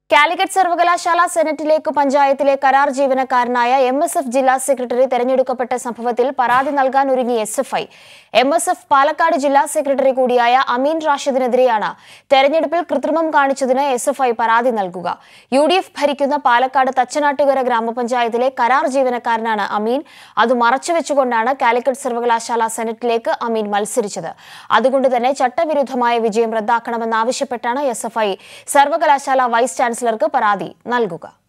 കാലിക്കറ്റ് സർവകലാശാല സെനറ്റിലേക്ക് പഞ്ചായത്തിലെ കരാർ ജീവനക്കാരനായ എം എസ് എഫ് ജില്ലാ സെക്രട്ടറി തെരഞ്ഞെടുക്കപ്പെട്ട സംഭവത്തിൽ പരാതി നൽകാൻ ഒരുങ്ങി S F I M S F Palakkad ജില്ലാ സെക്രട്ടറി കൂടിയായ അമീൻ റാഷിദിനെതിരെയാണ് തെരഞ്ഞെടുപ്പിൽ കൃത്രിമം കാണിച്ചതിന് എസ് എഫ് ഐ പരാതി നൽകുക യു ഡി എഫ് ഭരിക്കുന്ന പാലക്കാട് തച്ചനാട്ടുകര ഗ്രാമപഞ്ചായത്തിലെ കരാർ ജീവനക്കാരനാണ് അമീൻ അത് മറച്ചുവെച്ചുകൊണ്ടാണ് കാലിക്കറ്റ് സർവകലാശാല സെനറ്റിലേക്ക് അമീൻ മത്സരിച്ചത് അതുകൊണ്ട് തന്നെ ചട്ടവിരുദ്ധമായ വിജയം റദ്ദാക്കണമെന്നാവശ്യപ്പെട്ടാണ് എസ് എഫ് ഐ സർവകലാശാല വൈസ് ചാൻസലർക്ക് പരാതി നൽകുക